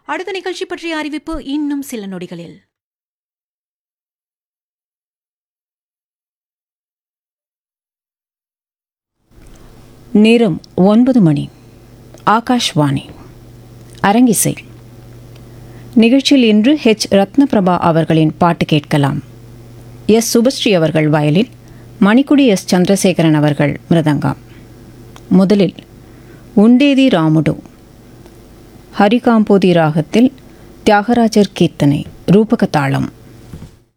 அடுத்த நிகழ்ச்சி பற்றிய அறிவிப்பு இன்னும் சில நொடிகளில் நேரம் ஒன்பது மணி ஆகாஷ்வாணி அரங்கிசை நிகழ்ச்சியில் இன்று ஹெச் ரத்னபிரபா அவர்களின் பாட்டு கேட்கலாம் எஸ் சுபஸ்ரீ அவர்கள் வயலின் மணிக்குடி எஸ் சந்திரசேகரன் அவர்கள் மிருதங்கம் முதலில் உண்டேதி ராமுடு ஹரிகாம்போதி ராகத்தில் தியாகராஜர் கீர்த்தனை ரூபக தாளம்